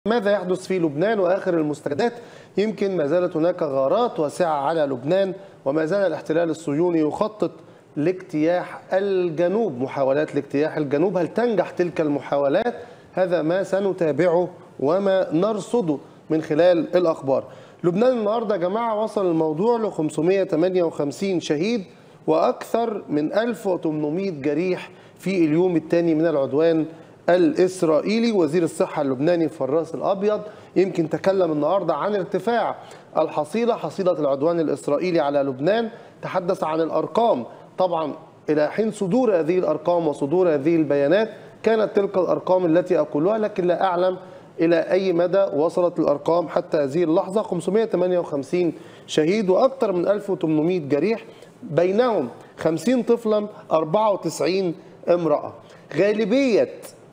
ماذا يحدث في لبنان واخر المستجدات يمكن ما زالت هناك غارات واسعه على لبنان وما زال الاحتلال الصهيوني يخطط لاجتياح الجنوب محاولات لاجتياح الجنوب هل تنجح تلك المحاولات هذا ما سنتابعه وما نرصده من خلال الاخبار لبنان النهارده يا جماعه وصل الموضوع ل 558 شهيد واكثر من 1800 جريح في اليوم الثاني من العدوان الاسرائيلي وزير الصحه اللبناني فراس الابيض يمكن تكلم النهارده عن ارتفاع الحصيله حصيله العدوان الاسرائيلي على لبنان تحدث عن الارقام طبعا الى حين صدور هذه الارقام وصدور هذه البيانات كانت تلك الارقام التي اقولها لكن لا اعلم الى اي مدى وصلت الارقام حتى هذه اللحظه 558 شهيد واكثر من 1800 جريح بينهم 50 طفلا 94 امراه غالبيه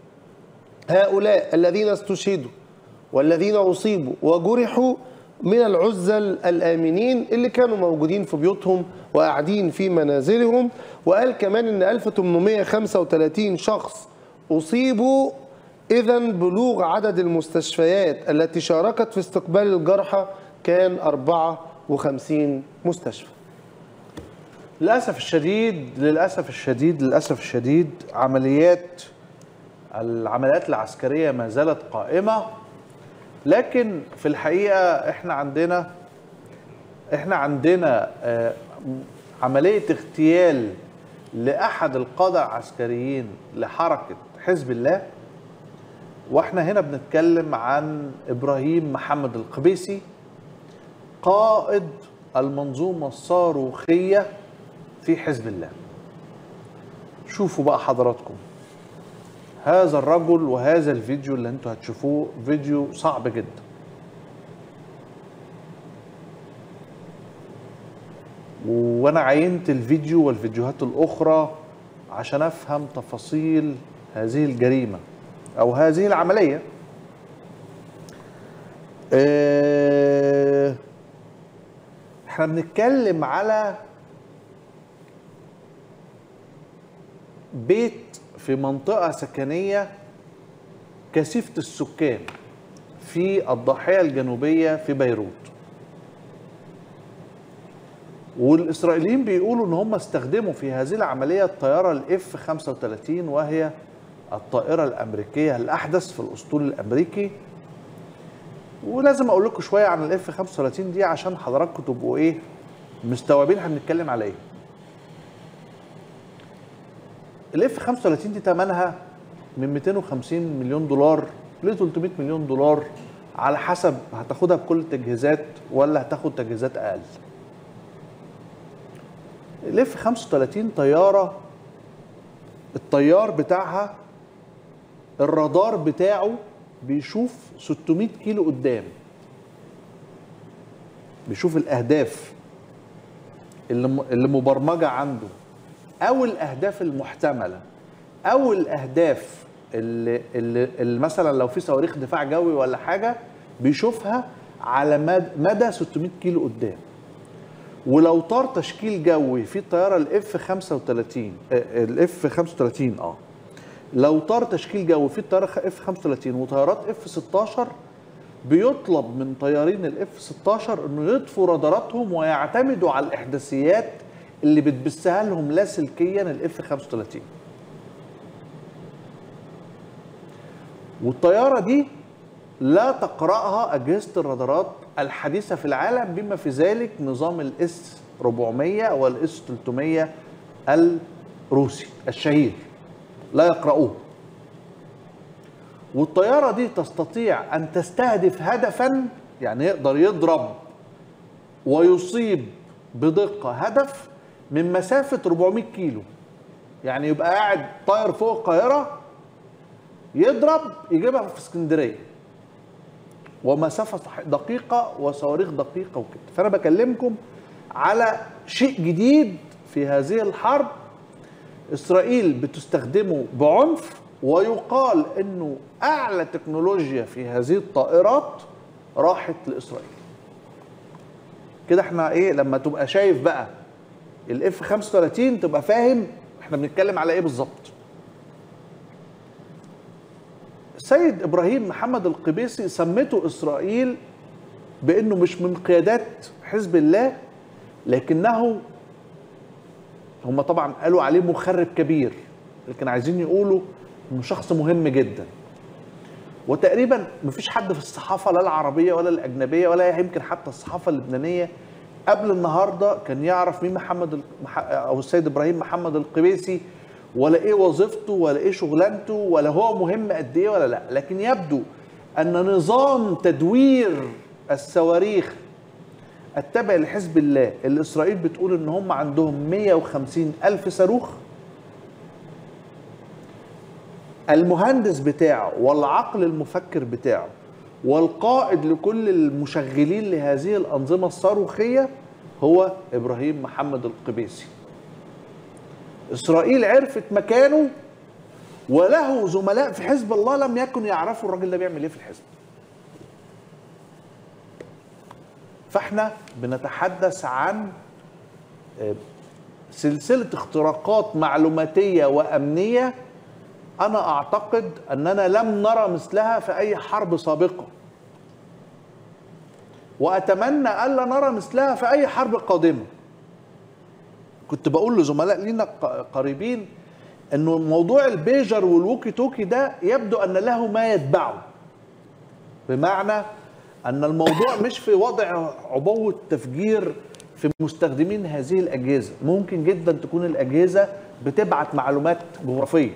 هؤلاء الذين استشهدوا والذين أصيبوا وجرحوا من العزل الآمنين اللي كانوا موجودين في بيوتهم وقاعدين في منازلهم وقال كمان إن 1835 شخص أصيبوا إذا بلوغ عدد المستشفيات التي شاركت في استقبال الجرحى كان 54 مستشفى للاسف الشديد للاسف الشديد للاسف الشديد عمليات العمليات العسكريه ما زالت قائمه لكن في الحقيقه احنا عندنا احنا عندنا آه، عمليه اغتيال لاحد القاده العسكريين لحركه حزب الله واحنا هنا بنتكلم عن ابراهيم محمد القبيسي قائد المنظومه الصاروخيه في حزب الله شوفوا بقى حضراتكم هذا الرجل وهذا الفيديو اللي انتوا هتشوفوه فيديو صعب جدا وانا عينت الفيديو والفيديوهات الاخرى عشان افهم تفاصيل هذه الجريمه او هذه العمليه اه احنا بنتكلم على بيت في منطقة سكنية كثيفة السكان في الضاحية الجنوبية في بيروت والإسرائيليين بيقولوا إن هم استخدموا في هذه العملية الطيارة الاف 35 وهي الطائرة الأمريكية الأحدث في الأسطول الأمريكي ولازم أقول لكم شوية عن الاف 35 دي عشان حضراتكم تبقوا إيه مستوعبين هنتكلم على إيه الاف 35 دي ثمنها من 250 مليون دولار ل 300 مليون دولار على حسب هتاخدها بكل التجهيزات ولا هتاخد تجهيزات اقل الاف 35 طياره الطيار بتاعها الرادار بتاعه بيشوف 600 كيلو قدام بيشوف الاهداف اللي اللي مبرمجه عنده او الاهداف المحتمله او الاهداف اللي, اللي, اللي مثلا لو في صواريخ دفاع جوي ولا حاجه بيشوفها على مدى 600 كيلو قدام ولو طار تشكيل جوي في الطياره الاف 35 الاف 35 اه لو طار تشكيل جوي في الطياره اف 35 وطيارات اف 16 بيطلب من طيارين الاف 16 انه يطفوا راداراتهم ويعتمدوا على الاحداثيات اللي بتبثها لهم لاسلكيا الاف 35 والطياره دي لا تقراها اجهزه الرادارات الحديثه في العالم بما في ذلك نظام الاس 400 والاس 300 الروسي الشهير لا يقرأوه والطيارة دي تستطيع أن تستهدف هدفا يعني يقدر يضرب ويصيب بدقة هدف من مسافة 400 كيلو يعني يبقى قاعد طاير فوق القاهرة يضرب يجيبها في اسكندرية ومسافة دقيقة وصواريخ دقيقة وكده فأنا بكلمكم على شيء جديد في هذه الحرب إسرائيل بتستخدمه بعنف ويقال أنه أعلى تكنولوجيا في هذه الطائرات راحت لإسرائيل كده احنا ايه لما تبقى شايف بقى الاف 35 تبقى فاهم احنا بنتكلم على ايه بالظبط سيد ابراهيم محمد القبيسي سمته اسرائيل بانه مش من قيادات حزب الله لكنه هم طبعا قالوا عليه مخرب كبير لكن عايزين يقولوا انه شخص مهم جدا وتقريبا مفيش حد في الصحافه لا العربيه ولا الاجنبيه ولا يمكن حتى الصحافه اللبنانيه قبل النهارده كان يعرف مين محمد ال- مح- او السيد ابراهيم محمد القبيسي ولا ايه وظيفته ولا ايه شغلانته ولا هو مهم قد ايه ولا لا لكن يبدو ان نظام تدوير الصواريخ التابع لحزب الله اللي اسرائيل بتقول ان هم عندهم 150 الف صاروخ المهندس بتاعه والعقل المفكر بتاعه والقائد لكل المشغلين لهذه الأنظمة الصاروخية هو إبراهيم محمد القبيسي إسرائيل عرفت مكانه وله زملاء في حزب الله لم يكن يعرفوا الراجل ده بيعمل ايه في الحزب فاحنا بنتحدث عن آه، سلسلة اختراقات معلوماتية وأمنية أنا أعتقد أننا لم نرى مثلها في أي حرب سابقة وأتمنى ألا نرى مثلها في أي حرب قادمة كنت بقول لزملاء لينا ق- قريبين أنه موضوع البيجر والووكي توكي ده يبدو أن له ما يتبعه بمعنى أن الموضوع مش في وضع عبوة تفجير في مستخدمين هذه الأجهزة ممكن جدا تكون الأجهزة بتبعت معلومات جغرافية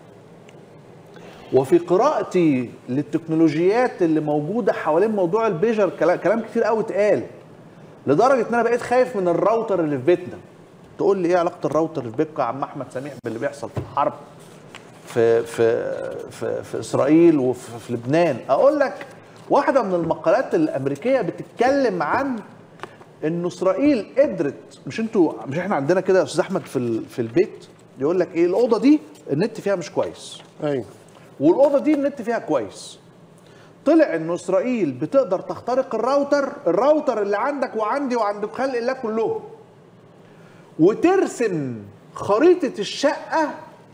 وفي قراءتي للتكنولوجيات اللي موجوده حوالين موضوع البيجر كلا- كلام كتير قوي اتقال لدرجه ان انا بقيت خايف من الراوتر اللي في بيتنا تقول لي ايه علاقه الراوتر اللي في بيتكم يا عم احمد سميح باللي بيحصل في الحرب في في في, في اسرائيل وفي في لبنان اقول لك واحده من المقالات الامريكيه بتتكلم عن انه اسرائيل قدرت مش انتوا مش احنا عندنا كده يا استاذ احمد في ال- في البيت يقول لك ايه الاوضه دي النت فيها مش كويس ايوه والاوضه دي النت فيها كويس طلع ان اسرائيل بتقدر تخترق الراوتر الراوتر اللي عندك وعندي وعند خلق الله كلهم وترسم خريطه الشقه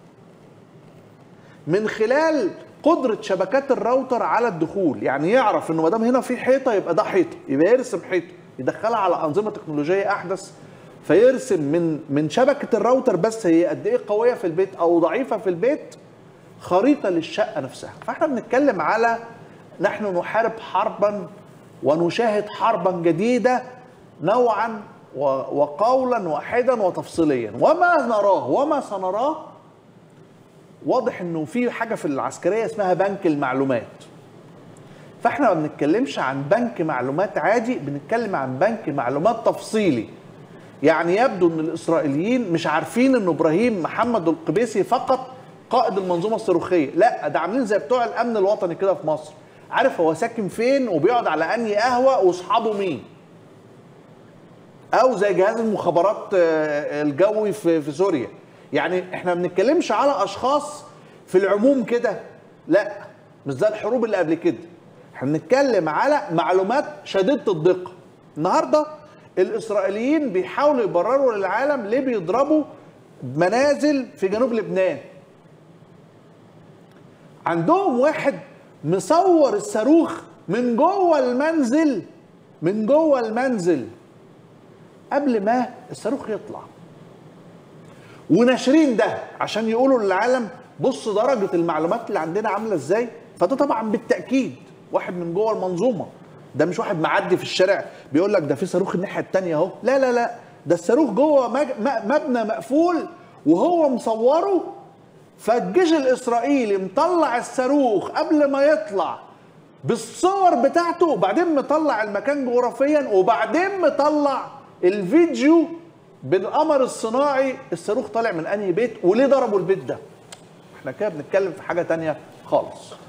من خلال قدره شبكات الراوتر على الدخول يعني يعرف انه ما دام هنا في حيطه يبقى ده حيطه يبقى يرسم حيطه يدخلها على انظمه تكنولوجيه احدث فيرسم من من شبكه الراوتر بس هي قد ايه قويه في البيت او ضعيفه في البيت خريطه للشقه نفسها فاحنا بنتكلم على نحن نحارب حربا ونشاهد حربا جديده نوعا و- وقولا واحدا وتفصيليا وما نراه وما سنراه واضح انه في حاجه في العسكريه اسمها بنك المعلومات فاحنا ما بنتكلمش عن بنك معلومات عادي بنتكلم عن بنك معلومات تفصيلي يعني يبدو ان الاسرائيليين مش عارفين ان ابراهيم محمد القبيسي فقط قائد المنظومه الصاروخيه لا ده عاملين زي بتوع الامن الوطني كده في مصر عارف هو ساكن فين وبيقعد على انهي قهوه واصحابه مين او زي جهاز المخابرات آه، الجوي في في سوريا يعني احنا ما بنتكلمش على اشخاص في العموم كده لا مش زي الحروب اللي قبل كده احنا بنتكلم على معلومات شديده الدقه النهارده الاسرائيليين بيحاولوا يبرروا للعالم ليه بيضربوا منازل في جنوب لبنان عندهم واحد مصور الصاروخ من جوه المنزل من جوه المنزل قبل ما الصاروخ يطلع وناشرين ده عشان يقولوا للعالم بص درجة المعلومات اللي عندنا عاملة ازاي فده طبعا بالتأكيد واحد من جوه المنظومة ده مش واحد معدي في الشارع بيقول لك ده في صاروخ الناحية التانية اهو لا لا لا ده الصاروخ جوه مج- م- مبنى مقفول وهو مصوره فالجيش الإسرائيلي مطلع الصاروخ قبل ما يطلع بالصور بتاعته وبعدين مطلع المكان جغرافيا وبعدين مطلع الفيديو بالقمر الصناعي الصاروخ طالع من انهي بيت وليه ضربوا البيت ده احنا كده بنتكلم في حاجه تانية خالص